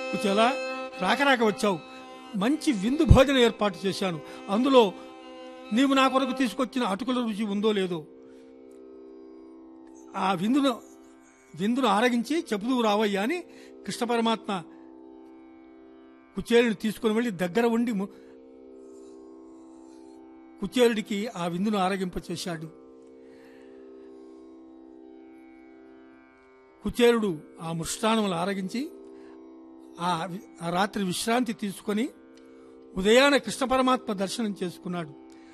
కుచేలా రాక రాక వచ్చావు మంచి విందు భోజనం ఏర్పాటు చేశాను అందులో నీవు నా కొరకు తీసుకొచ్చిన అటుకుల రుచి ఉందో లేదో ఆ విందును విందును ఆరగించి చెబుతూ రావయ్యా అని కృష్ణ పరమాత్మ కుచేలుని తీసుకుని వెళ్ళి దగ్గర ఉండి ము- కుచేలుడికి ఆ విందును ఆరగింప చేశాడు కుచేలుడు ఆ మృష్టానములు ఆరగించి ఆ వి- ఆ రాత్రి విశ్రాంతి తీసుకొని ఉదయాన కృష్ణ పరమాత్మ దర్శనం చేసుకున్నాడు